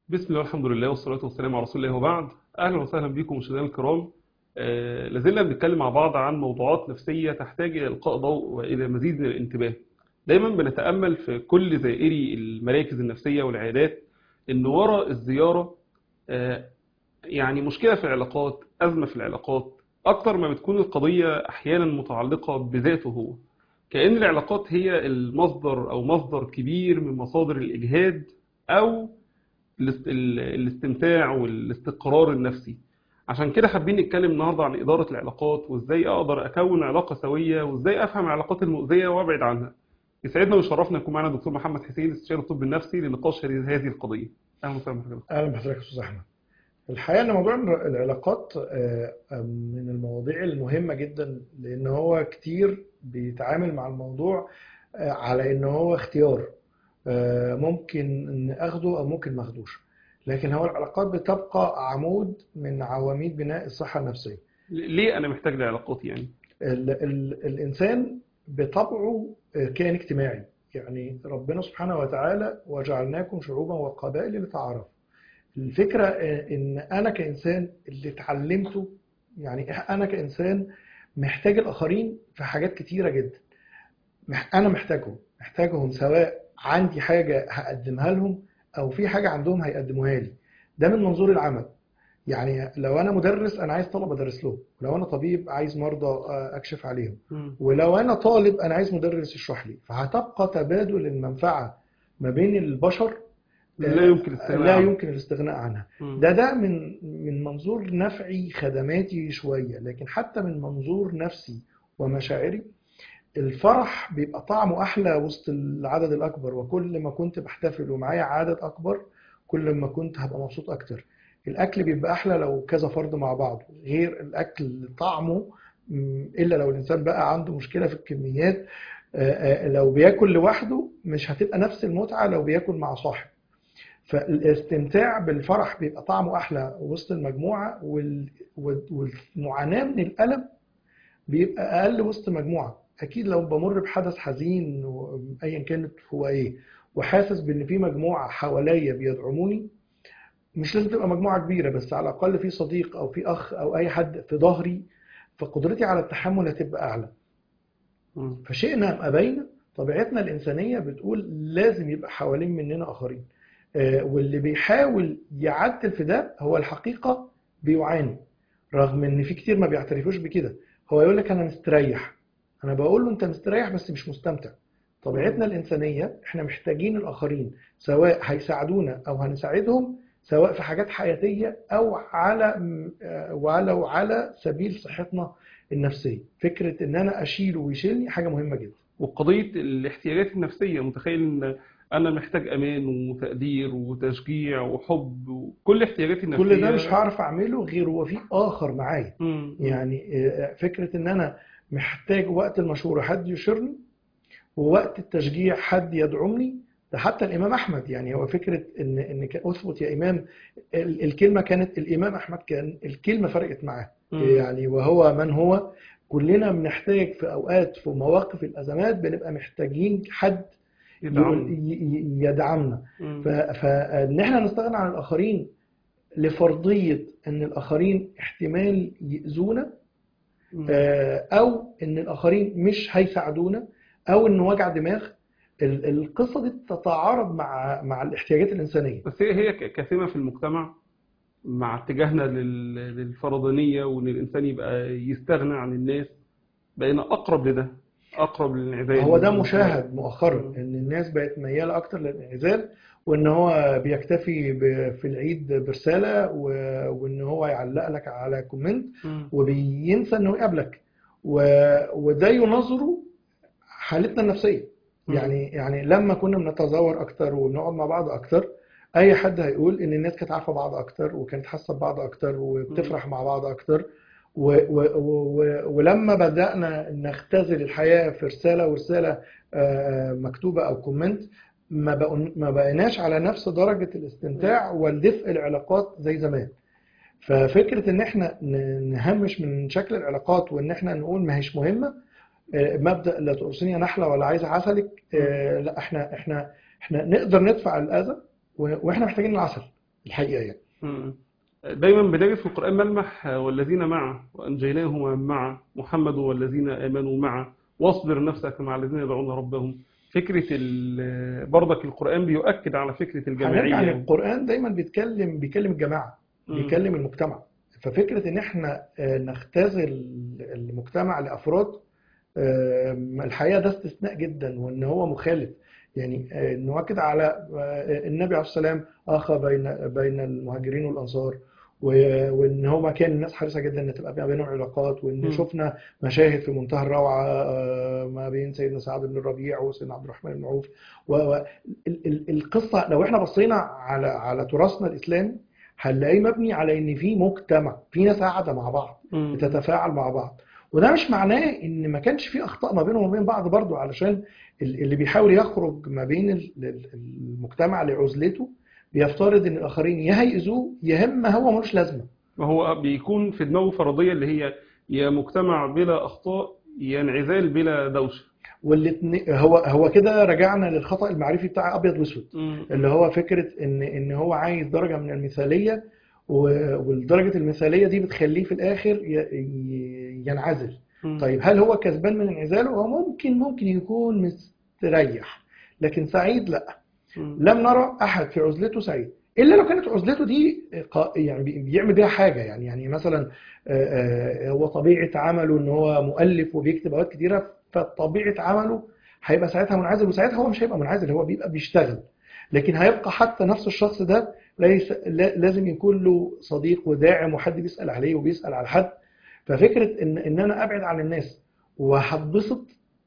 بسم الله والحمد لله والصلاة والسلام على رسول الله وبعد أهلا وسهلا بكم مشاهدينا الكرام آه، لازلنا بنتكلم مع بعض عن موضوعات نفسية تحتاج إلى إلقاء ضوء وإلى مزيد من الانتباه دايما بنتأمل في كل زائري المراكز النفسية والعيادات إن وراء الزيارة آه، يعني مشكلة في العلاقات أزمة في العلاقات أكتر ما بتكون القضية أحيانا متعلقة بذاته هو كأن العلاقات هي المصدر أو مصدر كبير من مصادر الإجهاد أو الاست- ال- الاستمتاع والاستقرار النفسي عشان كده حابين نتكلم النهارده عن إدارة العلاقات وإزاي أقدر أكون علاقة سوية وإزاي أفهم العلاقات المؤذية وأبعد عنها يسعدنا ويشرفنا يكون معنا الدكتور محمد حسين استشاري الطب النفسي لنقاش هذه هذه القضية أهلا وسهلا بحضرتك اهلا بحضرتك يا استاذ احمد الحقيقه ان موضوع العلاقات آه، آه، من المواضيع المهمه جدا لان هو كتير بيتعامل مع الموضوع آه، على ان هو اختيار آه، ممكن ان اخده او ممكن ما اخدوش لكن هو العلاقات بتبقى عمود من عواميد بناء الصحه النفسيه ليه أنا محتاج لعلاقات يعني ال ال الإنسان بطبعه كائن اجتماعي يعني ربنا سبحانه وتعالى وجعلناكم شعوبا وقبائل لتعارفوا الفكرة إن أنا كإنسان اللي اتعلمته يعني أنا كإنسان محتاج الآخرين في حاجات كتيرة جدا مح- أنا محتاجهم محتاجهم سواء عندي حاجة هقدمها لهم أو في حاجة عندهم هيقدموها لي ده من منظور العمل يعني لو أنا مدرس أنا عايز طلبة أدرس لهم ولو أنا طبيب عايز مرضى آه، أكشف عليهم ولو انا طالب انا عايز مدرس يشرح لي فهتبقى تبادل المنفعه ما بين البشر لا يمكن الاستغناء لا عنه. يمكن الاستغناء عنها مم. ده ده من من منظور نفعي خدماتي شويه لكن حتى من منظور نفسي ومشاعري الفرح بيبقى طعمه احلى وسط العدد الاكبر وكل ما كنت بحتفل ومعايا عدد اكبر كل ما كنت هبقى مبسوط اكتر الاكل بيبقى احلى لو كذا فرد مع بعض غير الاكل طعمه م، الا لو الانسان بقى عنده مشكله في الكميات آه، آه، لو بياكل لوحده مش هتبقى نفس المتعه لو بياكل مع صاحب فالاستمتاع بالفرح بيبقى طعمه احلى وسط المجموعه وال- وال- والمعاناه من الالم بيبقى اقل وسط مجموعه اكيد لو بمر بحدث حزين و- ايا كانت هو ايه وحاسس بان في مجموعه حواليا بيدعموني مش لازم تبقى مجموعه كبيره بس على الاقل في صديق او في اخ او اي حد في ظهري فقدرتي على التحمل هتبقى اعلى مم. فشئنا ام ابينا طبيعتنا الانسانيه بتقول لازم يبقى حوالين مننا اخرين آه، واللي بيحاول يعدل في ده هو الحقيقه بيعاني رغم ان في كتير ما بيعترفوش بكده هو يقول لك انا مستريح انا بقول له انت مستريح بس مش مستمتع طبيعتنا الانسانيه احنا محتاجين الاخرين سواء هيساعدونا او هنساعدهم سواء في حاجات حياتيه او على آه، ولو على سبيل صحتنا النفسيه فكره ان انا اشيله ويشيلني حاجه مهمه جدا وقضية الاحتياجات النفسية متخيل إن أنا محتاج أمان وتقدير وتشجيع وحب وكل احتياجاتي النفسية كل ده مش هعرف اعمله غير وفي اخر معايا مم. يعني آه، فكره ان انا محتاج وقت المشوره حد يشيرني ووقت التشجيع حد يدعمني ده حتى الامام احمد يعني هو فكره ان ان ك- اثبت يا امام ال- الكلمه كانت الامام احمد كان الكلمه فرقت معاه مم. يعني وهو من هو كلنا بنحتاج في اوقات في مواقف الازمات بنبقى محتاجين حد يقول- يدعم ي- ي- يدعمنا مم. ف- فان احنا نستغنى عن الاخرين لفرضيه ان الاخرين احتمال ياذونا مم. آه، او ان الاخرين مش هيساعدونا او ان وجع دماغ ال- القصه دي تتعارض مع مع الاحتياجات الانسانيه بس هي هي ك- كسمة في المجتمع مع اتجاهنا لل- للفردانية وإن الإنسان يبقى يستغنى عن الناس بقينا أقرب لده أقرب للانعزال هو ده مشاهد مؤخرا مم. ان الناس بقت مياله اكتر للانعزال وان هو بيكتفي ب- في العيد برساله و- وان هو يعلق لك على كومنت مم. وبينسى انه يقابلك و- وده ينظره حالتنا النفسيه مم. يعني يعني لما كنا بنتزاور اكتر وبنقعد مع بعض اكتر اي حد هيقول ان الناس كانت عارفه بعض اكتر وكانت حاسه ببعض اكتر وبتفرح مع بعض اكتر و و و ولما بدانا نختزل الحياه في رساله ورساله آه، مكتوبه او كومنت ما بقون- ما بقيناش على نفس درجه الاستمتاع والدفء العلاقات زي زمان ففكره ان احنا ن- نهمش من شكل العلاقات وان احنا نقول ما هيش مهمه آه، مبدأ لا تقرصني نحلة ولا عايز عسلك آه، لا احنا احنا احنا نقدر ندفع الأذى و- واحنا محتاجين العسل الحقيقة يعني مم. دايما بنجد في القرآن ملمح والذين معه وأنجيناهم ومن معه محمد والذين آمنوا معه واصبر نفسك مع الذين يدعون ربهم فكرة ال- برضك القرآن بيؤكد على فكرة هنرجع الجماعية للقرآن دايما بيتكلم بيكلم الجماعة مم. بيكلم المجتمع ففكرة إن إحنا آه، نختزل المجتمع لأفراد آه، الحقيقة ده استثناء جدا وإن هو مخالف يعني آه، نؤكد على آه، النبي عليه الصلاة والسلام أخى بين بين المهاجرين والأنصار و- وإن هو كان الناس حريصة جدا إن تبقى بينهم علاقات وإن مم. شفنا مشاهد في منتهى الروعة آه، ما بين سيدنا سعد بن الربيع وسيدنا عبد الرحمن بن عوف و- و- ال- ال- القصة لو إحنا بصينا على على تراثنا الإسلامي هنلاقيه مبني على ان في مجتمع في ناس قاعده مع بعض مم. بتتفاعل مع بعض وده مش معناه ان ما كانش في اخطاء ما بينهم وبين بعض برضو علشان ال- اللي بيحاول يخرج ما بين ال- ال- المجتمع لعزلته بيفترض ان الاخرين يا هيأذوه يا اما هو ملوش لازمه ما هو بيكون في دماغه فرضية اللي هي يا مجتمع بلا أخطاء يا انعزال بلا دوشة والاتنين هو هو كده رجعنا للخطأ المعرفي بتاع ابيض واسود مم. اللي هو فكره ان ان هو عايز درجه من المثاليه و- والدرجه المثاليه دي بتخليه في الاخر ي- ي- ينعزل مم. طيب هل هو كسبان من انعزاله؟ هو ممكن ممكن يكون مستريح لكن سعيد لا مم. لم نرى احد في عزلته سعيد الا لو كانت عزلته دي قا- يعني بي- بيعمل بيها حاجه يعني يعني مثلا آه، آه، هو طبيعه عمله ان هو مؤلف وبيكتب اوقات كتيره فطبيعه عمله هيبقى ساعتها منعزل وساعتها هو مش هيبقى منعزل هو بيبقى بيشتغل لكن هيبقى حتى نفس الشخص ده ليس لا- لازم يكون له صديق وداعم وحد بيسأل عليه وبيسأل على حد ففكرة ان ان انا ابعد عن الناس وهتبسط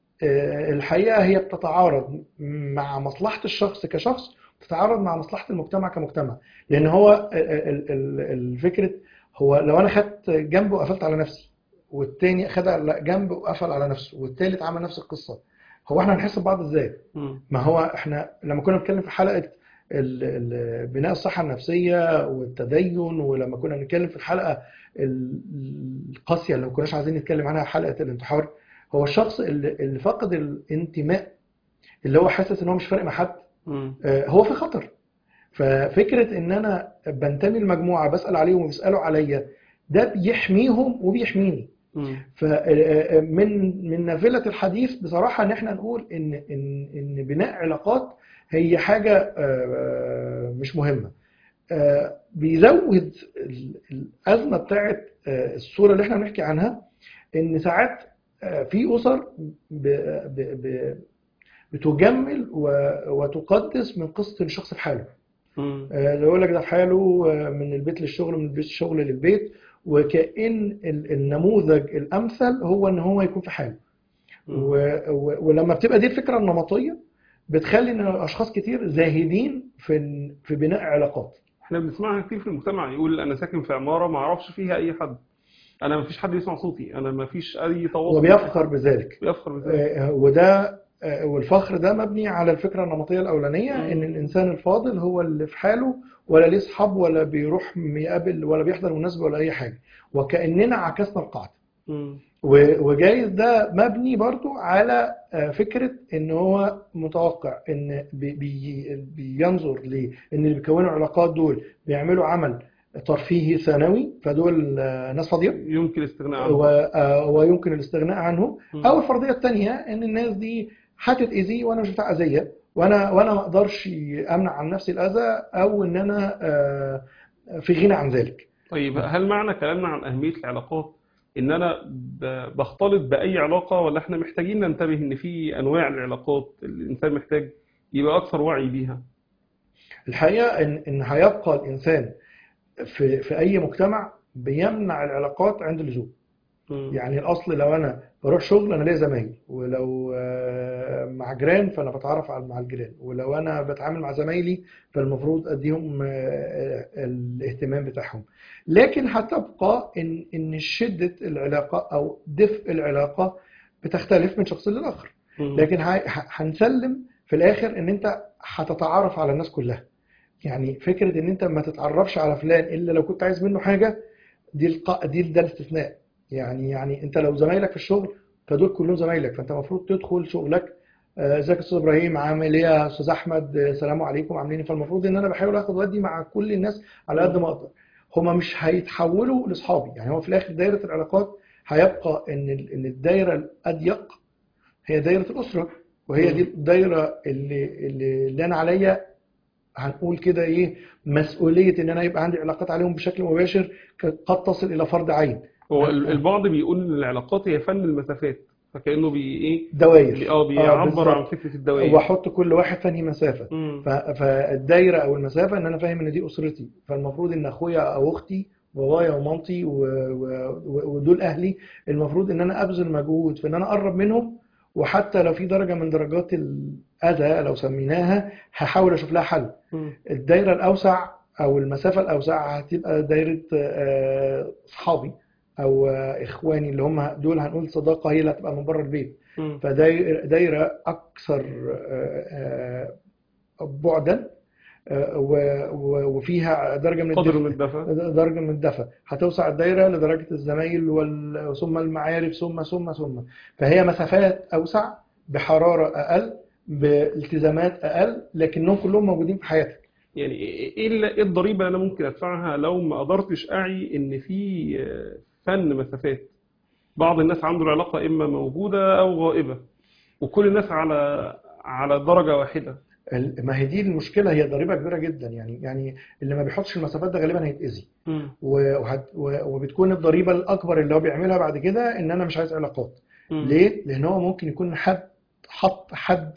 آه، الحقيقة هي بتتعارض مع مصلحة الشخص كشخص بتتعارض مع مصلحة المجتمع كمجتمع لان هو ال- ال- ال- الفكرة هو لو انا خدت جنب وقفلت على نفسي والتاني خد على جنب وقفل على نفسه والتالت عمل نفس القصة هو احنا هنحس ببعض ازاي؟ مم. ما هو احنا لما كنا بنتكلم في حلقة ال- ال- بناء الصحة النفسية والتدين ولما كنا بنتكلم في الحلقة ال- القاسية اللي ما كناش عايزين نتكلم عنها حلقة الانتحار هو الشخص اللي اللي فقد الانتماء اللي هو حاسس ان هو مش فارق مع حد مم. آه، هو في خطر ففكرة ان انا بنتمي لمجموعة بسأل عليهم وبيسألوا عليا ده بيحميهم وبيحميني مم. فمن من نافلة الحديث بصراحة ان احنا نقول ان ان ان بناء علاقات هي حاجة آه، مش مهمة آه، بيزود ال- الأزمة بتاعت آه، الصورة اللي احنا بنحكي عنها ان ساعات آه، في أسر ب- ب- ب- بتجمل و- وتقدس من قصة الشخص في حاله مم. آه، اللي يقول لك ده في حاله آه، من البيت للشغل من البيت الشغل للبيت وكأن ال- النموذج الأمثل هو إن هو يكون في حاله مم. و- و- ولما بتبقى دي الفكرة النمطية بتخلي إن أشخاص كتير زاهدين في في بناء علاقات احنا بنسمعها كتير في المجتمع يقول انا ساكن في عمارة ما اعرفش فيها اي حد انا ما فيش حد يسمع صوتي انا ما فيش اي تواصل وبيفخر بذلك بيفخر بذلك آه، وده آه، والفخر ده مبني على الفكرة النمطية الأولانية مم. إن الإنسان الفاضل هو اللي في حاله ولا ليه أصحاب ولا بيروح يقابل ولا بيحضر مناسبة ولا أي حاجة وكأننا عكسنا القاعدة مم. و- وجايز ده مبني برضو على آه، فكرة ان هو متوقع ان بي- بي- بينظر لان اللي بيكونوا علاقات دول بيعملوا عمل ترفيهي ثانوي فدول آه، ناس فاضية يمكن الاستغناء و- عنه آه، ويمكن الاستغناء عنه مم. او الفرضية الثانية ان الناس دي هتتأذي وانا مش بتاع اذية وانا وانا ما اقدرش امنع عن نفسي الاذى او ان انا آه، في غنى عن ذلك طيب هل معنى كلامنا عن أهمية العلاقات إن أنا ب- بختلط بأي علاقة ولا إحنا محتاجين ننتبه إن في أنواع العلاقات اللي الإنسان محتاج يبقى أكثر وعي بيها؟ الحقيقة إن إن هيبقى الإنسان في في أي مجتمع بيمنع العلاقات عند اللزوم مم. يعني الأصل لو أنا بروح شغل أنا ليا زمايل ولو آه، مع جيران فأنا بتعرف على مع الجيران ولو أنا بتعامل مع زمايلي فالمفروض أديهم آه، آه، الاهتمام بتاعهم لكن هتبقى إن إن شدة العلاقة أو دفء العلاقة بتختلف من شخص للآخر مم. لكن هي- ه- هنسلم في الاخر ان انت هتتعرف على الناس كلها يعني فكره ان انت ما تتعرفش على فلان الا لو كنت عايز منه حاجه دي الق... دي ده الاستثناء يعني يعني انت لو زمايلك في الشغل فدول كلهم زمايلك فانت المفروض تدخل شغلك آه، ازيك يا استاذ ابراهيم عامل ايه يا استاذ احمد آه، السلام عليكم عاملين ايه فالمفروض ان انا بحاول اخد ودي مع كل الناس على قد ما اقدر هما مش هيتحولوا لاصحابي يعني هو في الاخر دايره العلاقات هيبقى ان ال- ان الدايره الاضيق هي دايره الاسره وهي دي مم. الدايره اللي اللي, اللي انا عليا هنقول كده ايه مسؤوليه ان انا يبقى عندي علاقات عليهم بشكل مباشر ك- قد تصل الى فرض عين هو ال- البعض بيقول ان العلاقات هي فن المسافات فكأنه بي ايه دوائر بي- اه بيعبر عن بالظبط فكرة الدوائر واحط كل واحد فانهي مسافه مم. ف- فالدايره او المسافه ان انا فاهم ان دي اسرتي فالمفروض ان اخويا او اختي بابايا ومامتي و- و- و- ودول اهلي المفروض ان انا ابذل مجهود في ان انا اقرب منهم وحتى لو في درجه من درجات الاذى لو سميناها هحاول اشوف لها حل مم. الدايره الاوسع او المسافه الاوسع هتبقى دايره آه، اصحابي او آه، اخواني اللي هم دول هنقول صداقه هي اللي هتبقى من بره البيت مم. فدايره دايره اكثر آه، آه، بعدا آه، و- و- وفيها درجه من قدر من الدفء الدفع درجه من الدفء هتوسع الدايره لدرجه الزمايل وال- ثم المعارف ثم ثم ثم فهي مسافات اوسع بحراره اقل بالتزامات اقل لكنهم كلهم موجودين في حياتك يعني ايه إيه ال- إيه الضريبة اللي انا ممكن ادفعها لو ما قدرتش اعي ان في آه، فن مسافات بعض الناس عنده العلاقة اما موجودة او غائبة وكل الناس على على درجة واحدة ال- ما هي دي المشكله هي ضريبه كبيره جدا يعني يعني اللي ما بيحطش المسافات ده غالبا هيتاذي مم. و- وهت- و- وبتكون الضريبه الاكبر اللي هو بيعملها بعد كده ان انا مش عايز علاقات مم. ليه؟ لان هو ممكن يكون حد حط حد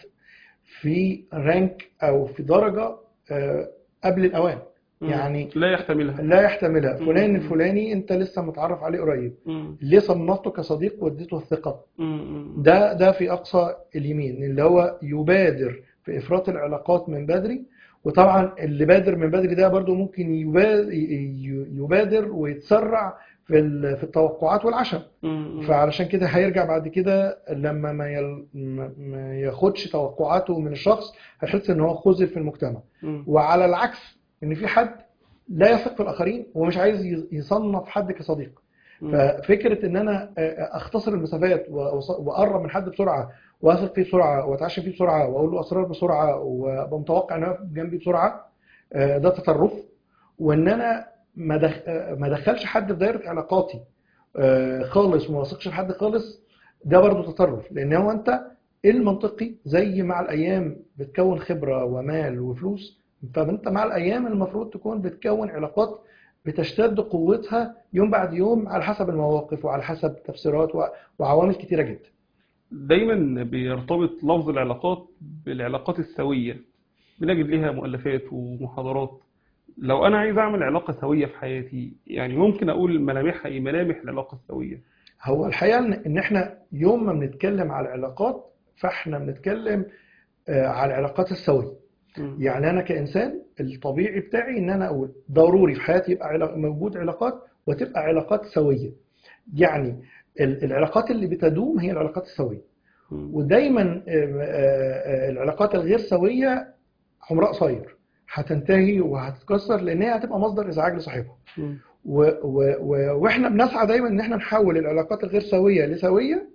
في رانك او في درجه آه، قبل الاوان مم. يعني لا يحتملها لا يحتملها فلان مم. الفلاني انت لسه متعرف عليه قريب مم. ليه صنفته كصديق واديته الثقه مم. ده ده في اقصى اليمين اللي هو يبادر في افراط العلاقات من بدري وطبعا اللي بادر من بدري ده برضو ممكن يبا- ي- يبادر ويتسرع في ال- في التوقعات والعشم مم. فعلشان كده هيرجع بعد كده لما ما يل- ما- ما ياخدش توقعاته من الشخص هيحس ان هو خذل في المجتمع مم. وعلى العكس ان في حد لا يثق في الاخرين ومش عايز ي- يصنف حد كصديق مم. ففكره ان انا اختصر المسافات وأوص- واقرب من حد بسرعه واثق فيه بسرعه واتعشم فيه بسرعه واقول له اسرار بسرعه وابقى متوقع انه يقف جنبي بسرعه آه، ده تطرف وان انا ما دخ- آه، ما ادخلش حد في دايره علاقاتي آه، خالص وما اثقش في حد خالص ده برضه تطرف لان هو انت المنطقي زي مع الايام بتكون خبره ومال وفلوس فانت مع الايام المفروض تكون بتكون علاقات بتشتد قوتها يوم بعد يوم على حسب المواقف وعلى حسب تفسيرات و- وعوامل كتيره جدا دايما بيرتبط لفظ العلاقات بالعلاقات السوية بنجد ليها مؤلفات ومحاضرات لو أنا عايز أعمل علاقة سوية في حياتي يعني ممكن أقول ملامحها إيه ملامح العلاقة السوية هو الحقيقه ان إن احنا يوم ما بنتكلم على العلاقات فاحنا بنتكلم آه، على العلاقات السويه مم. يعني انا كانسان الطبيعي بتاعي ان انا اقول ضروري في حياتي يبقى علا- موجود علاقات وتبقى علاقات سويه يعني ال- العلاقات اللي بتدوم هي العلاقات السويه مم. ودايما آه، آه، آه، العلاقات الغير سويه عمرها قصير هتنتهي وهتتكسر لان هي هتبقى مصدر ازعاج لصاحبها مم. و و و واحنا بنسعى دايما ان احنا نحول العلاقات الغير سويه لسويه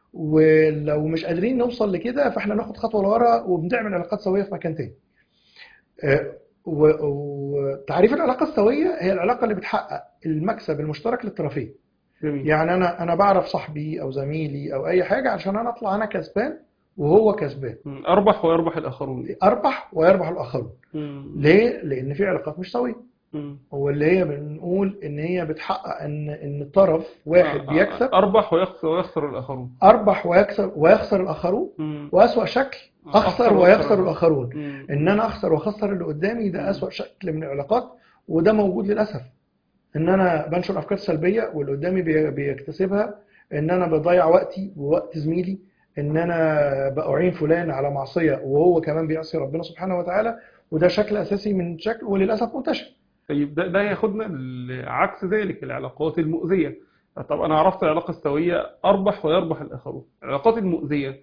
ولو مش قادرين نوصل لكده فاحنا ناخد خطوه لورا وبنعمل علاقات سويه في مكان تاني. آه، و- وتعريف العلاقه السويه هي العلاقه اللي بتحقق المكسب المشترك للطرفين. جميل يعني انا انا بعرف صاحبي او زميلي او اي حاجه عشان انا اطلع انا كسبان وهو كسبان. مم. أربح ويربح الآخرون اربح ويربح الاخرون. مم. ليه؟ لان في علاقات مش سويه. مم. واللي هي بنقول ان هي بتحقق ان ان طرف واحد آه، آه، بيكسب أربح ويخسر ويخسر الآخرون اربح ويكسب ويخسر الاخرون مم. واسوأ شكل أخسر اخسر وأخسر. ويخسر الاخرون مم. ان انا اخسر واخسر اللي قدامي مم. ده اسوأ شكل من العلاقات وده موجود للاسف ان انا بنشر افكار سلبيه واللي قدامي بي- بيكتسبها ان انا بضيع وقتي ووقت زميلي ان انا باعين فلان على معصيه وهو كمان بيعصي ربنا سبحانه وتعالى وده شكل اساسي من شكل وللاسف منتشر طيب ده ده ياخدنا لعكس ذلك العلاقات المؤذية طب أنا عرفت العلاقة السوية أربح ويربح الآخرون العلاقات المؤذية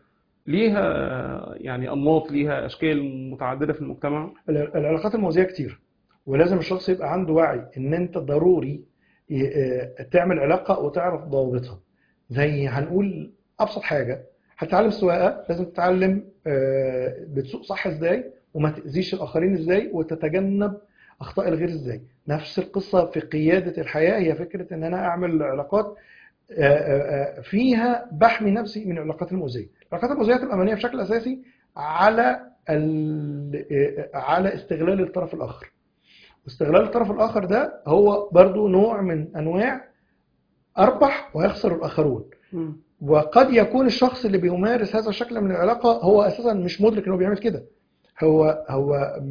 ليها يعني أنماط ليها أشكال متعددة في المجتمع الع- العلاقات المؤذيه كتير ولازم الشخص يبقى عنده وعي ان انت ضروري ي- آه، تعمل علاقه وتعرف ضوابطها زي هنقول ابسط حاجه هتتعلم السواقه لازم تتعلم آه، بتسوق صح ازاي وما تاذيش الاخرين ازاي وتتجنب اخطاء الغير ازاي نفس القصه في قياده الحياه هي فكره ان انا اعمل علاقات آه، آه، آه، فيها بحمي نفسي من العلاقات المؤذيه العلاقات المؤذيه تبقى مبنيه بشكل اساسي على ال- آه، على استغلال الطرف الاخر واستغلال الطرف الاخر ده هو برضو نوع من انواع اربح ويخسر الاخرون مم. وقد يكون الشخص اللي بيمارس هذا الشكل من العلاقه هو اساسا مش مدرك انه بيعمل كده هو هو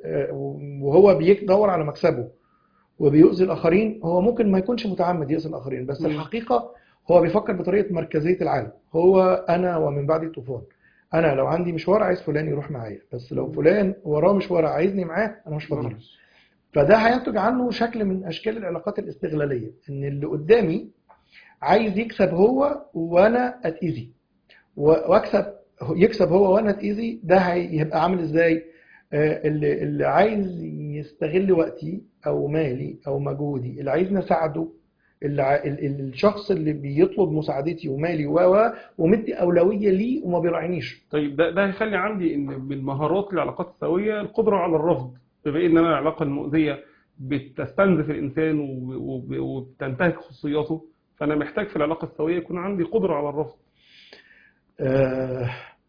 وهو بيدور على مكسبه وبيؤذي الاخرين هو ممكن ما يكونش متعمد يؤذي الاخرين بس مم. الحقيقه هو بيفكر بطريقه مركزيه العالم هو انا ومن بعدي طوفان انا لو عندي مشوار عايز فلان يروح معايا بس لو فلان وراه مشوار عايزني معاه انا مش فاضي له. فده هينتج عنه شكل من اشكال العلاقات الاستغلاليه ان اللي قدامي عايز يكسب هو وانا اتاذي و- واكسب يكسب هو وانا اتاذي ده هيبقى عامل ازاي آه، اللي اللي عايز يستغل وقتي او مالي او مجهودي اللي عايزني اساعده اللي ع- ال- ال- الشخص اللي بيطلب مساعدتي ومالي و و ومدي اولويه ليه وما بيراعينيش طيب ده ده هيخلي عندي ان من مهارات العلاقات السويه القدره على الرفض بما ان انا العلاقه المؤذيه بتستنزف الانسان و- وب- وبتنتهك خصوصياته فانا محتاج في العلاقه السويه يكون عندي قدره على الرفض آه،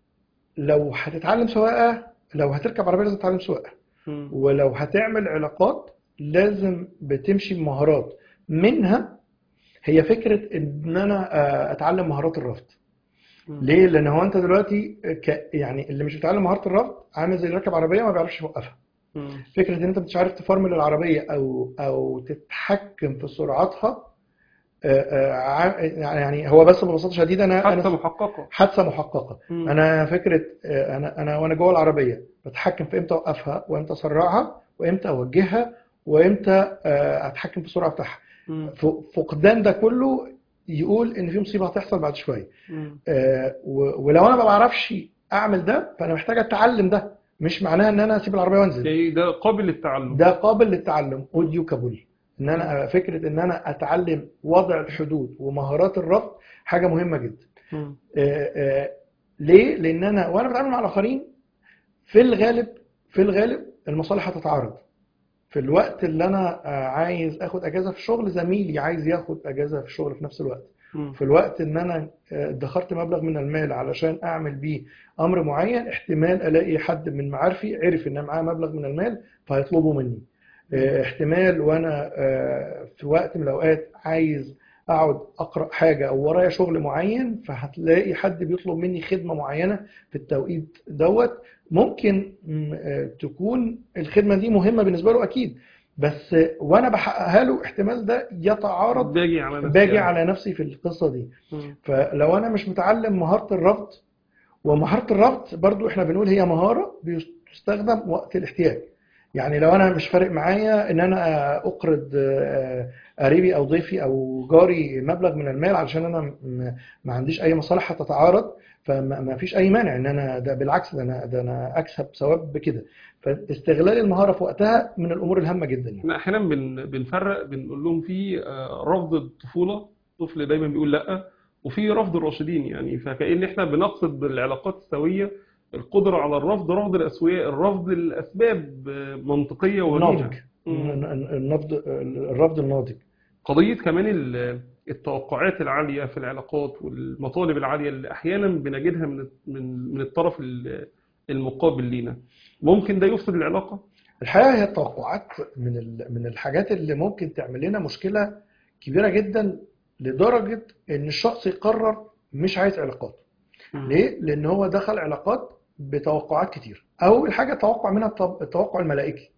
لو هتتعلم سواقه لو هتركب عربيه لازم تتعلم سواقه مم. ولو هتعمل علاقات لازم بتمشي بمهارات منها هي فكرة ان انا آه، اتعلم مهارات الرفض مم. ليه؟ لان هو انت دلوقتي ك... يعني اللي مش بيتعلم مهارة الرفض عامل زي اللي راكب عربية ما بيعرفش يوقفها مم. فكرة ان انت مش عارف تفرمل العربية او او تتحكم في سرعتها آه، آه، ع- يعني هو بس ببساطة شديدة انا حادثه انا محققه حادثة محققة مم. انا فكره آه، انا انا وانا جوه العربيه بتحكم في امتى اوقفها وامتى اسرعها وامتى اوجهها وامتى آه، اتحكم في السرعه بتاعها مم. ف- فقدان ده كله يقول ان في مصيبه هتحصل بعد شويه مم. آه، و- ولو انا ما بعرفش اعمل ده فانا محتاج اتعلم ده مش معناها ان انا اسيب العربيه وانزل يعني ده قابل للتعلم ده قابل للتعلم اوديوكابل ان انا فكره ان انا اتعلم وضع الحدود ومهارات الرفض حاجه مهمه جدا مم. آه، آه، ليه؟ لأن أنا وأنا بتعامل مع الآخرين في الغالب في الغالب المصالح هتتعارض. في الوقت اللي أنا آه، عايز آخد أجازة في الشغل زميلي عايز ياخد أجازة في الشغل في نفس الوقت. مم. في الوقت إن أنا آه، ادخرت مبلغ من المال علشان أعمل بيه أمر معين احتمال ألاقي حد من معارفي عرف إن أنا معاه مبلغ من المال فهيطلبه مني. آه، احتمال وأنا آه، في وقت من الأوقات عايز اقعد اقرا حاجه او ورايا شغل معين فهتلاقي حد بيطلب مني خدمه معينه في التوقيت دوت ممكن م، آه، تكون الخدمه دي مهمه بالنسبه له اكيد بس آه، وانا بحققها له احتمال ده يتعارض باجي على نفسي باجي يعني. على نفسي في القصه دي مم. فلو انا مش متعلم مهاره الرفض ومهاره الرفض برضو احنا بنقول هي مهاره بتستخدم وقت الاحتياج يعني لو انا مش فارق معايا ان انا اقرض آه، قريبي او ضيفي او جاري مبلغ من المال علشان انا م- ما عنديش اي مصالح هتتعارض فما ما فيش اي مانع ان انا ده بالعكس ده انا ده انا اكسب ثواب بكده فاستغلال المهاره في وقتها من الامور الهامه جدا يعني احنا احيانا بن بنفرق بنقول لهم في آه، رفض الطفوله الطفل دايما بيقول لا وفي رفض الراشدين يعني فكأن احنا بنقصد بالعلاقات السويه القدره على الرفض رفض الاسوياء الرفض الاسباب آه، منطقيه وجيهه ناضج مم. النبض الرفض الناضج قضيه كمان ال- التوقعات العاليه في العلاقات والمطالب العاليه اللي احيانا بنجدها من من من الطرف ال- المقابل لينا ممكن ده يفسد العلاقه الحقيقه هي التوقعات من ال- من الحاجات اللي ممكن تعمل لنا مشكله كبيره جدا لدرجه ان الشخص يقرر مش عايز علاقات مم. ليه؟ لأن هو دخل علاقات بتوقعات كتير. أول حاجة توقع منها التو- التوقع الملائكي.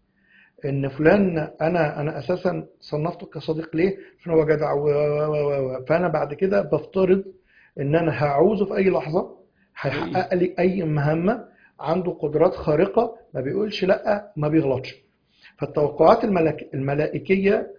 إن فلان أنا أنا أساسا صنفته كصديق ليه؟ عشان هو جدع و و و و فأنا بعد كده بفترض إن أنا هعوزه في أي لحظة هيحقق لي أي مهمة عنده قدرات خارقة ما بيقولش لأ ما بيغلطش. فالتوقعات الملك الملائكية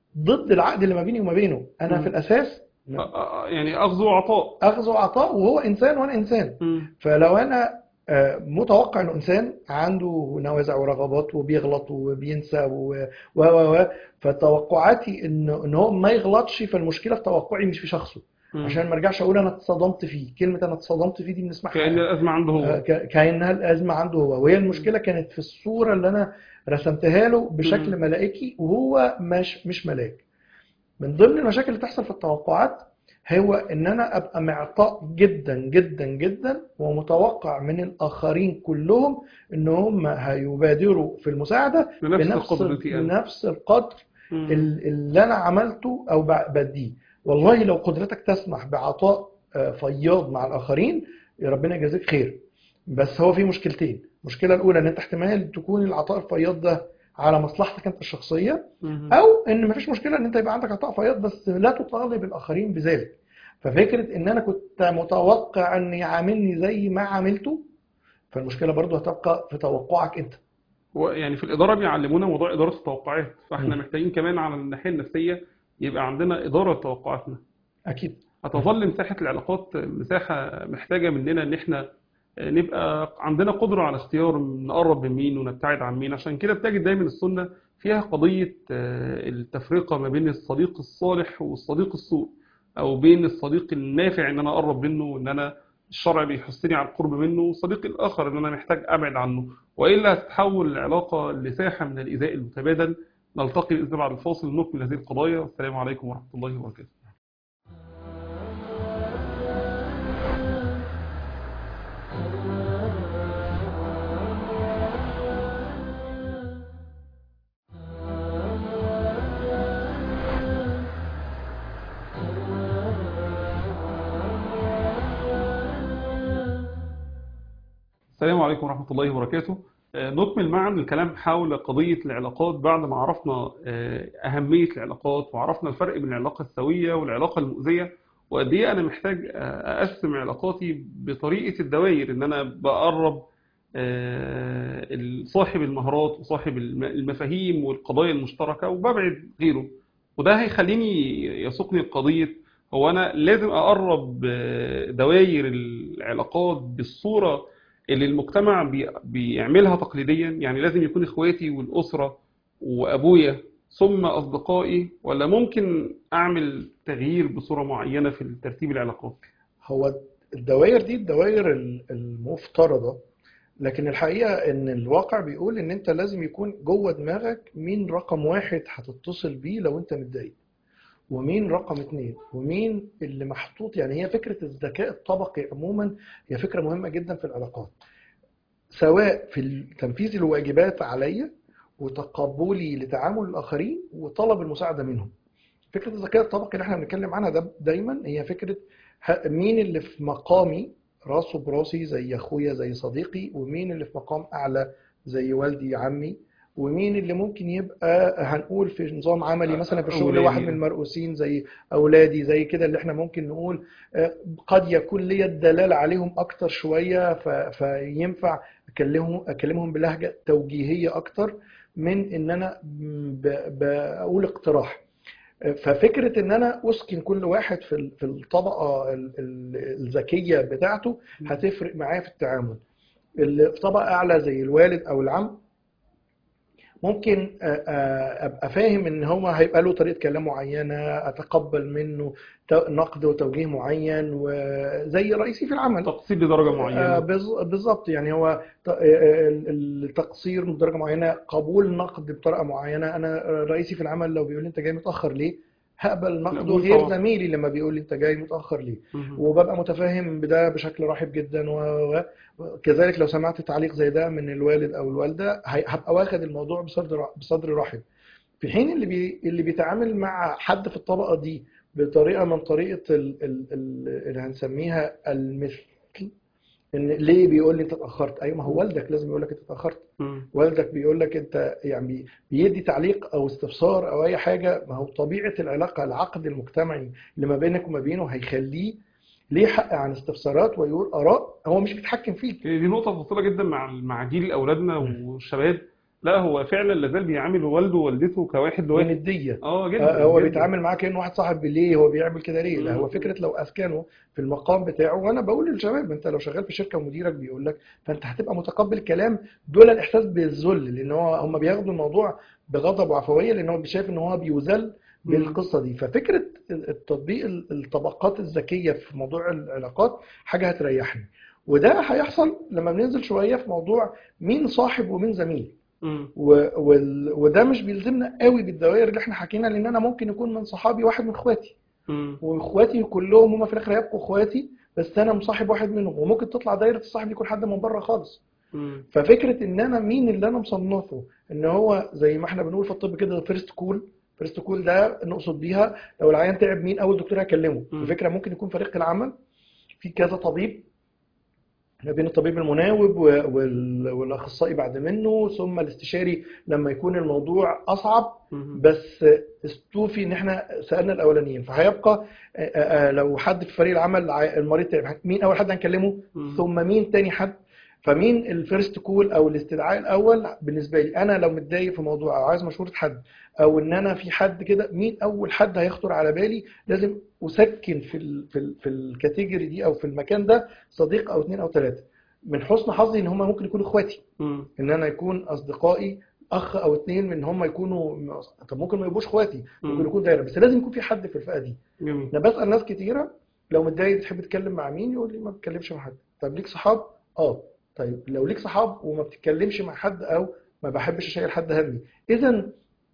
ضد العقد اللي ما بيني وما بينه. أنا مم. في الأساس آه، آه، يعني اخذ وعطاء أخذ وعطاء وهو إنسان وأنا إنسان. مم. فلو انا آه، متوقع انه انسان عنده نوازع ورغبات وبيغلط وبينسى و و و و فتوقعاتي انه ان هو ما يغلطش فالمشكله في توقعي مش في شخصه مم. عشان ما ارجعش اقول انا اتصدمت فيه كلمه انا اتصدمت فيه دي بنسمعها كأن الأزمة عنده آه، هو ك- كأنها الأزمة عنده هو وهي المشكلة كانت في الصورة اللي أنا رسمتها له بشكل مم. ملائكي وهو مش مش ملاك من ضمن المشاكل اللي تحصل في التوقعات هو إن أنا أبقى معطاء جدا جدا جدا ومتوقع من الآخرين كلهم إن هم هيبادروا في المساعدة بنفس بنفس قدرتي أنا بنفس القدر مم. ال- اللي انا عملته او ب- بديه والله لو قدرتك تسمح بعطاء آه، فياض مع الاخرين يا ربنا يجازيك خير بس هو في مشكلتين المشكله الاولى ان انت احتمال تكون العطاء الفياض ده على مصلحتك انت الشخصيه مم. او ان مفيش مشكله ان انت يبقى عندك عطاء فياض بس لا تطالب الاخرين بذلك ففكره ان انا كنت متوقع ان يعاملني زي ما عاملته فالمشكله برضو هتبقى في توقعك انت هو يعني في الإدارة بيعلمونا موضوع إدارة التوقعات فإحنا مم. محتاجين كمان على الناحية النفسية يبقى عندنا إدارة توقعاتنا اكيد هتظل مساحة العلاقات مساحة محتاجة مننا إن إحنا نبقى عندنا قدرة على اختيار نقرب من مين ونبتعد عن مين عشان كده بتجد دايما السنة فيها قضية آه، التفرقة ما بين الصديق الصالح والصديق السوء أو بين الصديق النافع إن أنا أقرب منه وإن أنا الشرع بيحثني على القرب منه والصديق الآخر إن أنا محتاج أبعد عنه وإلا هتتحول العلاقة لساحة من الإيذاء المتبادل نلتقي بإذن الله بعد الفاصل نكمل هذه القضايا والسلام عليكم ورحمة الله وبركاته السلام عليكم ورحمة الله وبركاته آه، نكمل معا الكلام حول قضية العلاقات بعد ما عرفنا آه، أهمية العلاقات وعرفنا الفرق بين العلاقة السوية والعلاقة المؤذية وقد إيه أنا محتاج آه، أقسم علاقاتي بطريقة الدوائر إن أنا بقرب آه، صاحب المهارات وصاحب الم- المفاهيم والقضايا المشتركة وببعد غيره وده هيخليني يسوقني القضية هو أنا لازم أقرب آه، دوائر العلاقات بالصورة اللي المجتمع بي- بيعملها تقليديا يعني لازم يكون اخواتي والأسرة وأبويا ثم أصدقائي ولا ممكن أعمل تغيير بصورة معينة في ترتيب العلاقات هو الدوائر دي الدوائر ال- المفترضة لكن الحقيقة ان الواقع بيقول ان انت لازم يكون جوه دماغك مين رقم واحد هتتصل بيه لو انت متضايق ومين رقم اتنين ومين اللي محطوط يعني هي فكرة الذكاء الطبقي عموما هي فكرة مهمة جدا في العلاقات سواء في تنفيذ الواجبات عليا وتقبلي لتعامل الآخرين وطلب المساعدة منهم فكرة الذكاء الطبقي اللي احنا بنتكلم عنها ده دايما هي فكرة ه- مين اللي في مقامي راسه براسي زي اخويا زي صديقي ومين اللي في مقام اعلى زي والدي عمي ومين اللي ممكن يبقى هنقول في نظام عملي مثلا في الشغل أولادي. واحد من المرؤوسين زي اولادي زي كده اللي احنا ممكن نقول آه، قد يكون لي الدلالة عليهم اكتر شوية ف- فينفع اكلمهم اكلمهم بلهجة توجيهية اكتر من ان انا ب- بقول اقتراح ففكرة ان انا اسكن كل واحد في ال- في الطبقة ال- ال- الذكية بتاعته هتفرق معايا في التعامل اللي في طبقة اعلى زي الوالد او العم ممكن آه، آه، ابقى فاهم ان هو هيبقى له طريقة كلام معينة اتقبل منه ت- نقد وتوجيه معين وزي رئيسي في العمل تقصير لدرجة آه، معينة بز- بالظبط يعني هو ت- آه، آه، التقصير بدرجه معينه قبول نقد بطريقه معينه انا رئيسي في العمل لو بيقول لي انت جاي متاخر ليه هقبل نقده مقبول غير طبعا. زميلي لما بيقول لي انت جاي متاخر ليه مهم. وببقى متفاهم بده بشكل رحب جدا و- وكذلك لو سمعت تعليق زي ده من الوالد او الوالده هي- هبقى واخد الموضوع بصدر بصدر رحب في حين اللي بي اللي بيتعامل مع حد في الطبقه دي بطريقه من طريقه ال ال ال اللي هنسميها المثل ان ليه بيقول لي انت اتاخرت ايوه ما هو والدك لازم يقول لك انت اتاخرت مم. والدك بيقول لك انت يعني بي- بيدي تعليق او استفسار او اي حاجه ما هو طبيعه العلاقه العقد المجتمعي اللي ما بينك وما بينه هيخليه ليه حق عن استفسارات ويقول اراء هو مش بيتحكم فيك دي نقطة فاصلة جدا مع مع جيل أولادنا والشباب لا هو فعلا لازال بيعامل والده ووالدته كواحد لواحد بنديه اه جدا آه، هو جدا. بيتعامل معاه كانه واحد صاحب ليه هو بيعمل كده ليه لا مم. هو فكره لو اسكنه في المقام بتاعه وانا بقول للشباب انت لو شغال في شركه ومديرك بيقول لك فانت هتبقى متقبل الكلام دون الاحساس بالذل لان هو هم بياخدوا الموضوع بغضب وعفويه لان هو شايف ان هو بيذل مم. بالقصه دي ففكره التطبيق الطبقات الذكيه في موضوع العلاقات حاجه هتريحني وده هيحصل لما بننزل شويه في موضوع مين صاحب ومين زميل مم. و... وال... وده مش بيلزمنا قوي بالدوائر اللي احنا حكينا لان انا ممكن يكون من صحابي واحد من اخواتي مم. واخواتي كلهم هم في الاخر هيبقوا اخواتي بس انا مصاحب واحد منهم وممكن تطلع دايره الصاحب دي يكون حد من بره خالص مم. ففكره ان انا مين اللي انا مصنفه ان هو زي ما احنا بنقول في الطب كده فيرست كول فيرست كول ده نقصد بيها لو العيان تعب مين اول دكتور هيكلمه مم. الفكره ممكن يكون فريق العمل في كذا طبيب ما بين الطبيب المناوب و- وال- والاخصائي بعد منه ثم الاستشاري لما يكون الموضوع اصعب مم. بس استوفي ان احنا سالنا الاولانيين فهيبقى آه، آه، لو حد في فريق العمل ع- المريض تعب مين اول حد هنكلمه مم. ثم مين تاني حد فمين الفيرست كول او الاستدعاء الاول بالنسبه لي انا لو متضايق في موضوع او عايز مشوره حد او ان انا في حد كده مين اول حد هيخطر على بالي لازم اسكن في ال في ال في الكاتيجوري دي او في المكان ده صديق او اثنين او ثلاثه من حسن حظي ان هم ممكن يكونوا اخواتي مم. ان انا يكون اصدقائي اخ او اثنين من هم يكونوا طب ممكن ما يبقوش اخواتي ممكن مم. يكون دايره بس لازم يكون في حد في الفئه دي جميل انا بسال ناس كتيره لو متضايق بتحب تتكلم مع مين يقول لي ما بتكلمش مع حد طب ليك صحاب اه طيب لو ليك صحاب وما بتتكلمش مع حد او ما بحبش اشيل حد همي اذا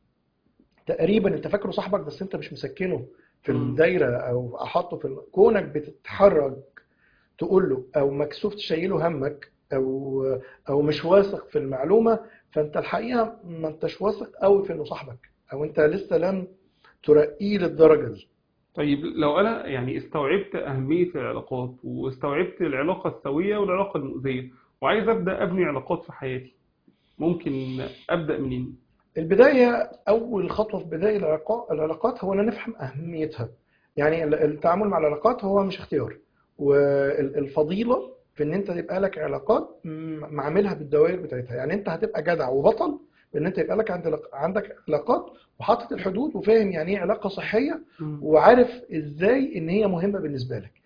تقريبا انت فاكره صاحبك بس انت مش مسكنه في مم. الدايره او حاطه في ال- كونك بتتحرج تقول له او مكسوف تشيله همك او او مش واثق في المعلومه فانت الحقيقه ما انتش واثق قوي في انه صاحبك او انت لسه لم ترقيه للدرجه دي طيب لو أنا يعني استوعبت أهمية العلاقات واستوعبت العلاقة السوية والعلاقة المؤذية وعايز أبدأ أبني علاقات في حياتي ممكن أبدأ منين؟ البداية أول خطوة في بداية العلاقات العلاقات هو أن نفهم أهميتها يعني ال- التعامل مع العلاقات هو مش اختيار والفضيلة في ان انت يبقى لك علاقات م- معاملها بالدوائر بتاعتها يعني انت هتبقى جدع وبطل بان انت يبقى لك عند عندك علاقات وحاطط الحدود وفاهم يعني ايه علاقة صحية مم. وعارف ازاي ان هي مهمة بالنسبة لك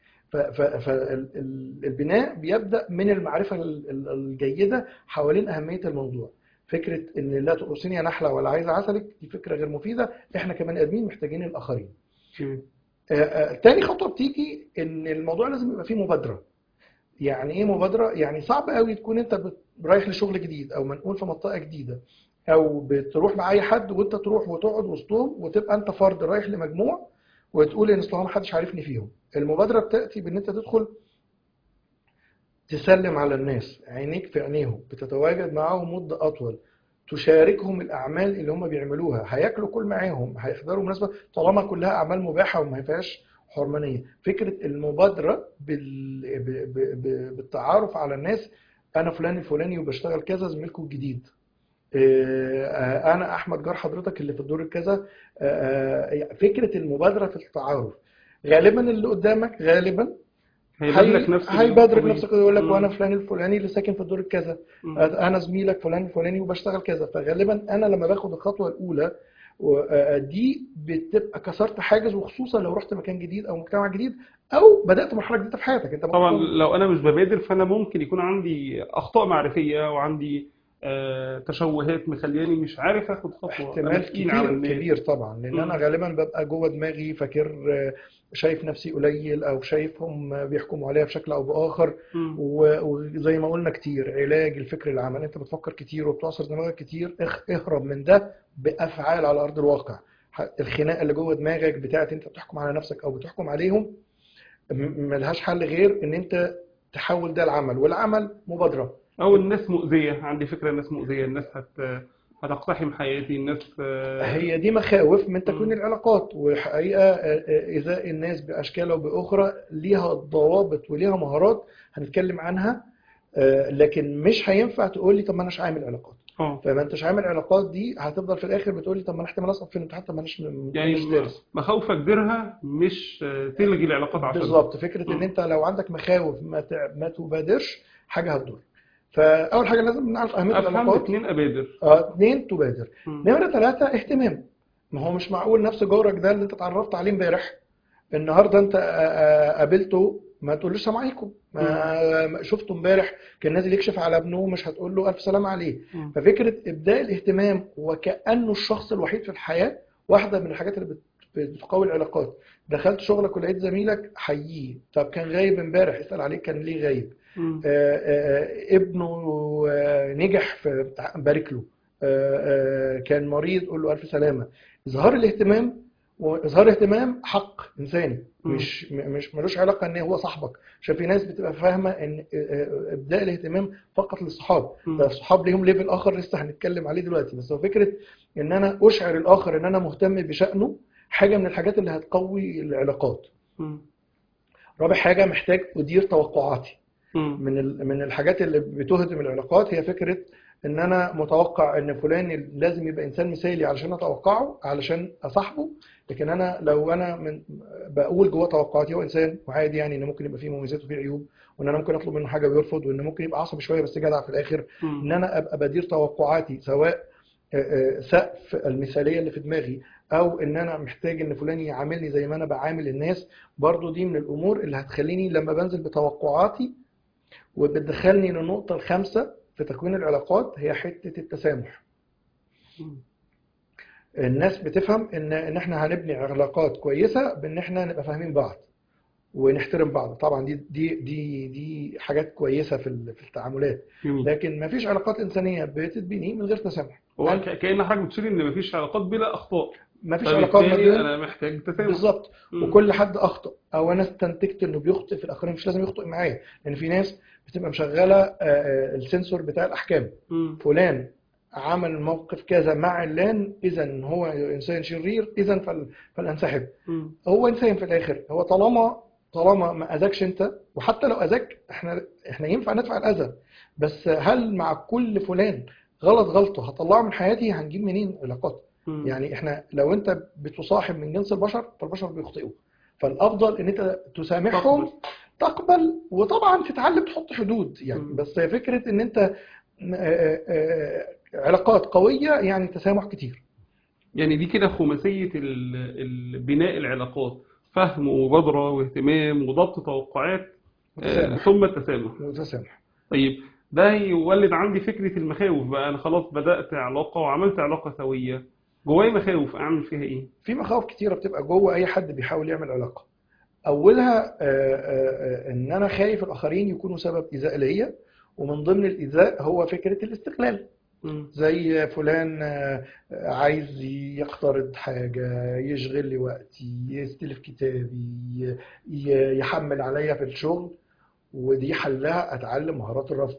فالبناء بيبدأ من المعرفة ال- ال- الجيدة حوالين أهمية الموضوع فكرة ان لا تقرصني يا نحلة ولا عايزة عسلك دي فكرة غير مفيدة احنا كمان ادمين محتاجين الاخرين جميل. آه، آه، تاني خطوة بتيجي ان الموضوع لازم يبقى فيه مبادرة يعني ايه مبادرة يعني صعب قوي تكون انت بت- رايح لشغل جديد او منقول في منطقة جديدة او بتروح مع اي حد وانت تروح وتقعد وسطهم وتبقى انت فرد رايح لمجموع وتقول ان اصل هو محدش عارفني فيهم المبادرة بتأتي بان انت تدخل تسلم على الناس عينيك في عينيهم بتتواجد معاهم مدة أطول تشاركهم الأعمال اللي هم بيعملوها هياكلوا كل معاهم هيحضروا مناسبة طالما كلها أعمال مباحة وما فيهاش حرمانية فكرة المبادرة بال... ب... ب... ب... بالتعارف على الناس أنا فلان الفلاني وبشتغل كذا زميلكم الجديد آه، أنا أحمد جار حضرتك اللي في الدور الكذا آه، فكرة المبادرة في التعارف غالبا اللي قدامك غالبا هيبادلك نفس هيبادرك القضية. نفسك ويقول لك مم. وانا فلان الفلاني اللي ساكن في الدور الكذا مم. انا زميلك فلان الفلاني وبشتغل كذا فغالبا انا لما باخد الخطوه الاولى و- آه، دي بتبقى كسرت حاجز وخصوصا لو رحت مكان جديد او مجتمع جديد او بدات مرحله جديده في حياتك انت طبعا ممكن لو انا مش ببادر فانا ممكن يكون عندي اخطاء معرفيه وعندي آه، تشوهات مخلياني مش عارف اخد خطوه انا احتمال تقيل على كبير الناس كبير طبعا لان انا مم. غالبا ببقى جوه دماغي فاكر آه، شايف نفسي قليل او شايفهم بيحكموا عليا بشكل او باخر مم. و- وزي ما قلنا كتير علاج الفكر العمل انت بتفكر كتير وبتعصر دماغك كتير اخ- اهرب من ده بافعال على ارض الواقع ح- الخناقه اللي جوه دماغك بتاعت انت بتحكم على نفسك او بتحكم عليهم م- ملهاش حل غير ان انت تحول ده العمل والعمل مبادره او الناس مؤذيه عندي فكره الناس مؤذيه الناس هت هتقتحم حياتي الناس آه، هي دي مخاوف من تكوين مم. العلاقات والحقيقه آه، آه، ايذاء الناس باشكال او باخرى ليها ضوابط وليها مهارات هنتكلم عنها آه، لكن مش هينفع تقول لي طب ما اناش عامل علاقات اه فما انتش عامل علاقات دي هتفضل في الاخر بتقول لي طب ما انا احتمال اسقط في الامتحان طب ما اناش يعني مش دارس مخاوفك ديرها مش آه، تلغي العلاقات عشان بالظبط فكره ان مم. انت لو عندك مخاوف ما تع- ما تبادرش حاجه هتضر فاول حاجه لازم نعرف اهميه افهم العلاقات اتنين ابادر اه اثنين تبادر مم. نمره ثلاثه اهتمام ما هو مش معقول نفس جارك ده اللي انت اتعرفت عليه امبارح النهارده انت آه، آه، قابلته ما تقولوش سلام عليكم ما شفته امبارح كان نازل يكشف على ابنه مش هتقول له الف سلام عليه مم. ففكره ابداء الاهتمام وكانه الشخص الوحيد في الحياه واحده من الحاجات اللي بتقوي العلاقات دخلت شغلك ولقيت زميلك حييه طب كان غايب امبارح اسال عليه كان ليه غايب مم. آه، آه، ابنه آه، نجح في بتاع- بارك له آه، آه، كان مريض قول له الف سلامه اظهار الاهتمام واظهار اهتمام حق انساني مم. مش م- مش ملوش علاقه ان هو صاحبك عشان في ناس بتبقى فاهمه ان آه، آه، ابداء الاهتمام فقط للصحاب مم. ده الصحاب ليهم ليفل اخر لسه هنتكلم عليه دلوقتي بس هو فكره ان انا اشعر الاخر ان انا مهتم بشأنه حاجه من الحاجات اللي هتقوي العلاقات مم. رابع حاجه محتاج ادير توقعاتي مم. من ال- من الحاجات اللي بتهدم العلاقات هي فكره ان انا متوقع ان فلان لازم يبقى انسان مثالي علشان اتوقعه علشان اصاحبه لكن انا لو انا من بقول جوه توقعاتي هو انسان وعادي يعني ان ممكن يبقى فيه مميزات وفيه عيوب وان انا ممكن اطلب منه حاجه ويرفض وان ممكن يبقى عصبي شويه بس جدع في الاخر مم. ان انا ابقى بدير توقعاتي سواء آه، آه، سقف المثاليه اللي في دماغي او ان انا محتاج ان فلان يعاملني زي ما انا بعامل الناس برضو دي من الامور اللي هتخليني لما بنزل بتوقعاتي وبتدخلني للنقطه الخامسه في تكوين العلاقات هي حته التسامح مم. الناس بتفهم ان ان احنا هنبني علاقات كويسه بان احنا نبقى فاهمين بعض ونحترم بعض طبعا دي دي دي دي حاجات كويسه في ال- في التعاملات جميل لكن ما فيش علاقات انسانيه بتتبني من غير تسامح هو أنا- ك- كأن حضرتك بتشير ان مفيش علاقات بلا اخطاء ما فيش علاقات ما فبالتالي بين انا محتاج تسامح بالظبط مم. وكل حد اخطا او انا استنتجت انه بيخطئ في الاخرين مش لازم يخطئ معايا لان في ناس بتبقى مشغله آه، آه، السنسور بتاع الاحكام مم. فلان عمل موقف كذا مع علان اذا هو انسان شرير اذا فل- فلانسحب مم. هو انسان في الاخر هو طالما طالما ما اذاكش انت وحتى لو اذاك احنا احنا ينفع ندفع الاذى بس هل مع كل فلان غلط غلطه هطلعه من حياتي هنجيب منين علاقات مم. يعني احنا لو انت بتصاحب من جنس البشر فالبشر بيخطئوا فالافضل ان انت تسامحهم تقبل. تقبل وطبعا تتعلم تحط حدود يعني مم. بس هي فكره ان انت آه، آه، آه، علاقات قويه يعني تسامح كتير يعني دي كده خماسية ال- ال- بناء العلاقات فهم ومبادرة واهتمام وضبط توقعات آه، وتسامح ثم التسامح وتسامح طيب ده يولد عندي فكرة المخاوف بقى أنا خلاص بدأت علاقة وعملت علاقة سوية جوايا مخاوف أعمل فيها إيه؟ في مخاوف كتيره بتبقى جوه اي حد بيحاول يعمل علاقه اولها آه، آه، آه، ان انا خايف الاخرين يكونوا سبب ايذاء ليا ومن ضمن الايذاء هو فكره الاستغلال مم. زي فلان آه، عايز يقترض حاجة يشغل لي وقتي يستلف كتابي ي- يحمل عليا في الشغل ودي حلها أتعلم مهارات الرفض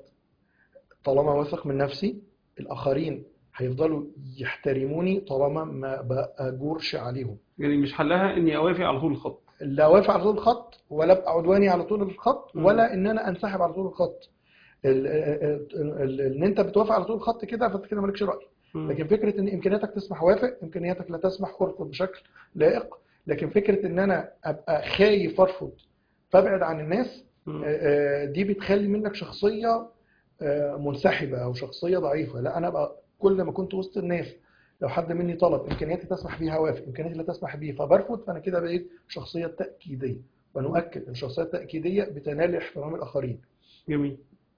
طالما واثق من نفسي الآخرين هيفضلوا يحترموني طالما ما بأجورش عليهم يعني مش حلها إني أوافق على طول الخط لا وافق على طول الخط ولا ابقى عدواني على طول الخط مم. ولا ان انا انسحب على طول الخط ال- ال- ال- ان انت بتوافق على طول الخط كده فانت كده مالكش راي مم. لكن فكره ان امكانياتك تسمح وافق امكانياتك لا تسمح ارفض بشكل لائق لكن فكره ان انا ابقى خايف ارفض فابعد عن الناس مم. آه، آه، دي بتخلي منك شخصيه آه، منسحبه او شخصيه ضعيفه لا انا ابقى كل ما كنت وسط الناس لو حد مني طلب امكانياتي تسمح بيها وافق امكانياتي لا تسمح بيه فبرفض فانا كده بقيت شخصيه تاكيديه ونؤكد ان الشخصيه التاكيديه بتنال احترام الاخرين جميل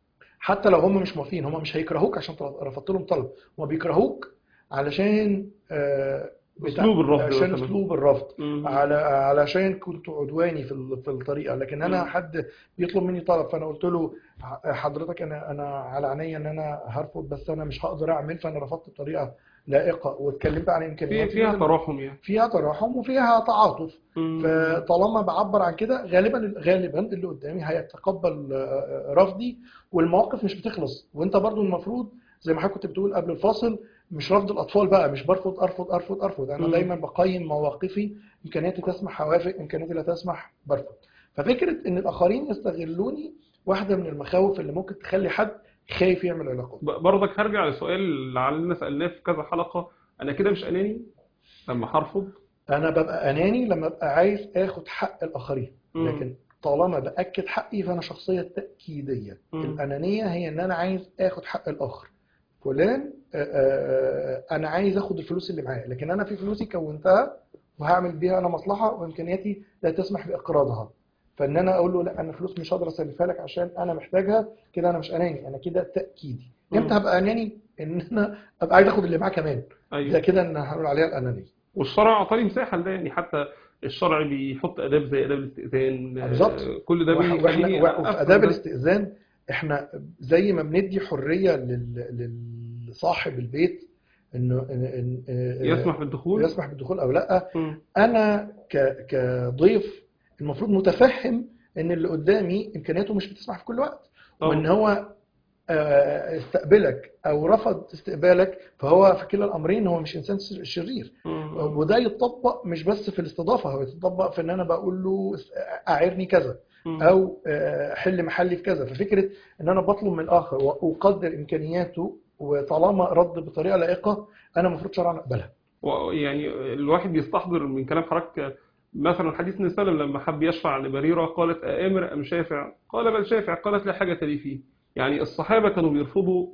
حتى لو هم مش موافقين هم مش هيكرهوك عشان طلب- رفضت لهم طلب هم بيكرهوك علشان آه، بتاع- أسلوب الرفض عشان مثلاً. اسلوب الرفض مم. على علشان كنت عدواني في ال- في الطريقه لكن انا مم. حد بيطلب مني طلب فانا قلت له ح- حضرتك انا انا على عينيا ان انا هرفض بس انا مش هقدر اعمل فانا رفضت بطريقه لائقه واتكلمت عن في امكانياتي فيها بدل- تراحم يعني فيها تراحم وفيها تعاطف مم. فطالما بعبر عن كده غالبا غالبا اللي قدامي هيتقبل آه، رفضي والمواقف مش بتخلص وانت برضو المفروض زي ما حضرتك كنت بتقول قبل الفاصل مش رفض الاطفال بقى مش برفض ارفض ارفض ارفض انا مم. دايما بقيم مواقفي امكانياتي تسمح اوافق امكانياتي لا تسمح برفض ففكره ان الاخرين يستغلوني واحده من المخاوف اللي ممكن تخلي حد خايف يعمل علاقات ب- برضك هرجع لسؤال اللي علينا سألناه في كذا حلقة أنا كده مش أناني لما هرفض انا ببقى اناني لما ابقى عايز اخد حق الاخرين مم. لكن طالما باكد حقي فانا شخصيه تاكيديه مم. الانانيه هي ان انا عايز اخد حق الاخر فلان آه، آه، انا عايز اخد الفلوس اللي معايا لكن انا في فلوسي كونتها وهعمل بيها انا مصلحه وامكانياتي لا تسمح باقراضها فان انا اقول له لا انا فلوس مش هقدر اسلفها لك عشان انا محتاجها كده انا مش اناني انا كده تاكيدي مم. امتى هبقى اناني ان انا ابقى عايز اخد اللي معاه كمان ده أيوه كده ان هنقول عليها الانانيه والشرع اعطاني مساحه لده يعني حتى الشرع بيحط اداب زي اداب الاستئذان آه، بالظبط. آه، كل ده وإح- واحنا بيخليني وفي أفهم اداب ده. الاستئذان احنا زي ما بندي حريه لل- لصاحب البيت انه إن- إن- يسمح بالدخول يسمح بالدخول او لا مم. انا ك- كضيف المفروض متفهم ان اللي قدامي امكانياته مش بتسمح في كل وقت طبعا. وان هو آه، استقبلك او رفض استقبالك فهو في كلا الامرين هو مش انسان ش- شرير مم. وده يتطبق مش بس في الاستضافه هو يتطبق في ان انا بقول له اس- اعرني كذا مم. او آه، حل محلي في كذا ففكره ان انا بطلب من الاخر واقدر امكانياته وطالما رد بطريقه لائقه انا المفروض شرعا اقبلها يعني الواحد بيستحضر من كلام حضرتك مثلا حديث النبي صلى الله عليه وسلم لما حب يشفع لبريرة قالت أآمر أم شافع قال بل شافع قالت لا حاجة لي فيه يعني الصحابة كانوا بيرفضوا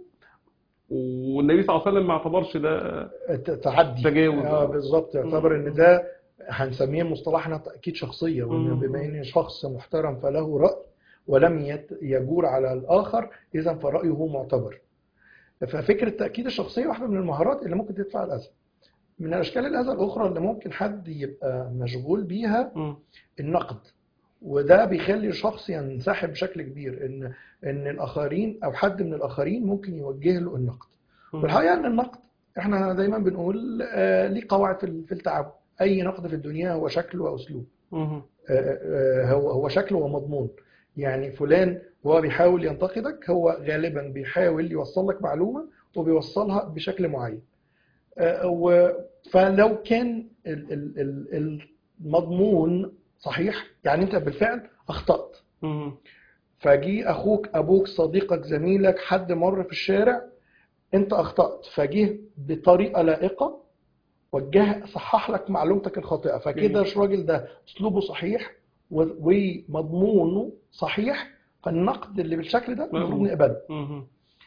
والنبي صلى الله عليه وسلم ما اعتبرش ده الت- تعدي تجاوز. اه بالظبط يعتبر ان ده هنسميه مصطلحنا تاكيد شخصيه وان مم. بما ان شخص محترم فله راي ولم يت- يجور على الاخر اذا فرايه معتبر ففكره تاكيد الشخصيه واحده من المهارات اللي ممكن تدفع الاذى من الاشكال الاذى الاخرى اللي ممكن حد يبقى مشغول بيها مم. النقد وده بيخلي الشخص ينسحب بشكل كبير ان ان الاخرين او حد من الاخرين ممكن يوجه له النقد مم. والحقيقه ان النقد احنا دايما بنقول آه، ليه قواعد في ال- في التعامل اي نقد في الدنيا هو شكل واسلوب مم. آه، آه، هو هو شكل ومضمون يعني فلان وهو بيحاول ينتقدك هو غالبا بيحاول يوصل لك معلومه وبيوصلها بشكل معين آه، و- فلو كان ال- ال- ال- المضمون صحيح يعني انت بالفعل اخطات مم. فجي اخوك ابوك صديقك زميلك حد مر في الشارع انت اخطأت فجه بطريقة لائقة وجه صحح لك معلومتك الخاطئة فكده الراجل ده اسلوبه صحيح و- ومضمونه صحيح فالنقد اللي بالشكل ده المفروض مقبول. نقبله مم.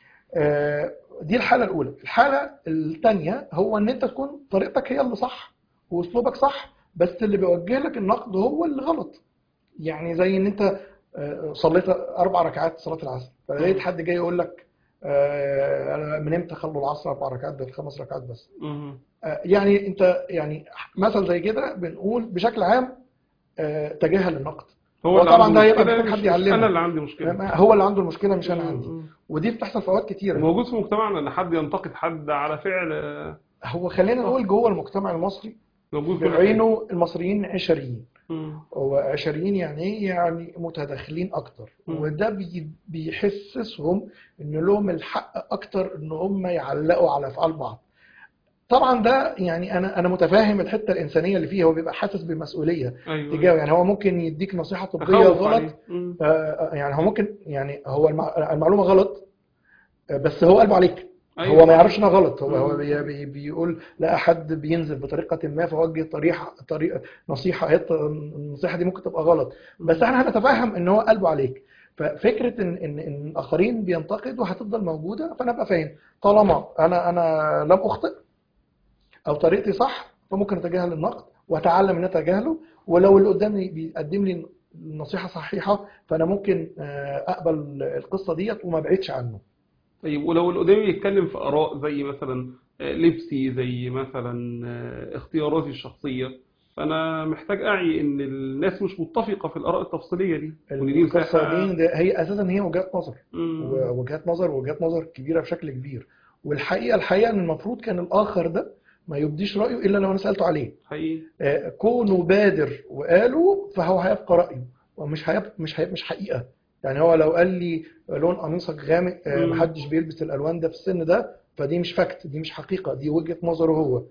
آه، دي الحالة الأولى الحالة الثانية هو إن أنت تكون طريقتك هي اللي صح وأسلوبك صح بس اللي بيوجه لك النقد هو اللي غلط يعني زي إن أنت آه، صليت أربع ركعات صلاة العصر فلقيت حد جاي يقول لك آه، أنا من إمتى خلوا العصر أربع ركعات ده خمس ركعات بس مم. آه، يعني أنت يعني مثل زي كده بنقول بشكل عام آه، تجاهل النقد هو اللي وطبعاً عنده ده هيبقى مشكلة محتاج مش- حد مش يعلمه. أنا اللي عندي مشكلة هو اللي عنده المشكلة مش أنا عندي مم. ودي بتحصل في أوقات كتيرة موجود في مجتمعنا ان حد ينتقد حد على فعل آه، هو خلينا نقول جوه المجتمع المصري موجود في كل بعينه المصريين عشريين مم. وعشريين يعني ايه يعني متداخلين اكتر مم. وده بي- بيحسسهم ان لهم الحق اكتر ان هم يعلقوا على افعال بعض طبعا ده يعني انا انا متفاهم الحته الانسانيه اللي فيه هو بيبقى حاسس بمسؤوليه ايوه تجاهه يعني هو ممكن يديك نصيحه طبيه تخوف غلط عليه. مم. آه، يعني هو ممكن يعني هو المع- المعلومه غلط آه، بس هو قلبه عليك أيوة. هو ما يعرفش انها غلط هو هو مم. بي بي بيقول لا حد بينزل بطريقه ما فوجه طريقه طريقه نصيحه هي الط- النصيحه دي ممكن تبقى غلط بس احنا هنتفهم ان هو قلبه عليك ففكره ان ان ان الاخرين بينتقدوا هتفضل موجوده فانا ابقى فاهم طالما انا انا لم اخطئ او طريقتي صح فممكن اتجاهل النقد واتعلم ان اتجاهله ولو اللي قدامي بيقدم لي نصيحه صحيحه فانا ممكن آه، اقبل القصه ديت وما ابعدش عنه طيب ولو اللي قدامي يتكلم في آراء زي مثلا آه، لبسي زي مثلا آه، اختياراتي الشخصية فأنا محتاج أعي إن الناس مش متفقة في الآراء التفصيلية دي وإن دي القصه مساحة دي ده- هي اساسا هي وجهات نظر مم. ووجهات نظر ووجهات نظر كبيره بشكل كبير والحقيقه الحقيقه ان المفروض كان الاخر ده ما يبديش رايه الا لو انا سالته عليه حقيقي آه، كونه بادر وقاله فهو هيبقى رايه ومش هيبقى مش هيبقى مش حقيقه يعني هو لو قال لي لون قميصك غامق آه، مم. محدش بيلبس الالوان ده في السن ده فدي مش فاكت دي مش حقيقه دي وجهه نظره هو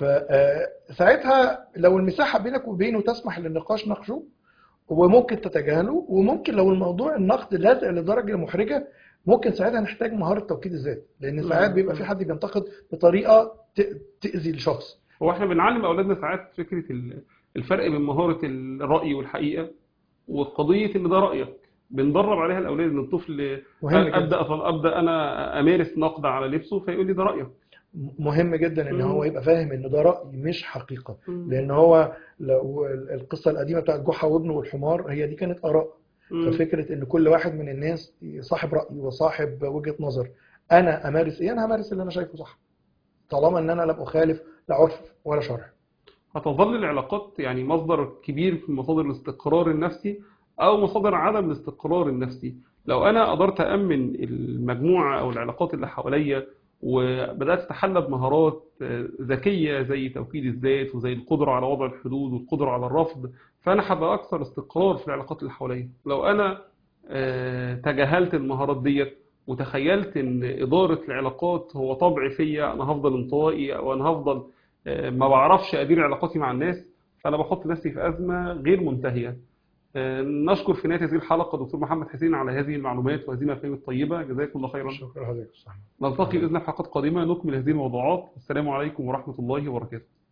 فساعتها لو المساحه بينك وبينه تسمح للنقاش ناقشه وممكن تتجاهله وممكن لو الموضوع النقد لازق لدرجه محرجه ممكن ساعتها نحتاج مهاره توكيد الذات لان ساعات بيبقى في حد بينتقد بطريقه ت- تاذي الشخص هو احنا بنعلم أولادنا ساعات فكرة ال- الفرق بين مهارة الرأي والحقيقة وقضية إن ده رأيك بندرب عليها الأولاد إن الطفل مهم جدا أبدأ أبدأ أنا أمارس نقد على لبسه فيقول لي ده رأيك مهم جدا ان هو مم. يبقى فاهم ان ده راي مش حقيقه لان هو لو القصه القديمه بتاعت جحا وابنه والحمار هي دي كانت اراء مم. ففكره ان كل واحد من الناس صاحب راي وصاحب وجهه نظر انا امارس ايه انا همارس اللي انا شايفه صح طالما ان انا لم اخالف لا عرف ولا شرع هتظل العلاقات يعني مصدر كبير في مصادر الاستقرار النفسي أو مصادر عدم الاستقرار النفسي لو أنا قدرت أأمن المجموعة أو العلاقات اللي حواليا وبدأت أتحلى بمهارات آه، ذكية زي توكيد الذات وزي القدرة على وضع الحدود والقدرة على الرفض فأنا هبقى أكثر استقرار في العلاقات اللي حواليا لو أنا آه، تجاهلت المهارات ديت وتخيلت ان اداره العلاقات هو طبع فيا انا هفضل انطوائي او انا هفضل آه، ما بعرفش ادير علاقاتي مع الناس فانا بحط نفسي في ازمه غير منتهيه آه، نشكر في نهايه هذه الحلقه دكتور محمد حسين على هذه المعلومات وهذه المفاهيم الطيبه جزاكم الله خيرا شكرا لحضرتك يا أستاذ أحمد. نلتقي باذن الله في حلقات قادمه نكمل هذه الموضوعات السلام عليكم ورحمه الله وبركاته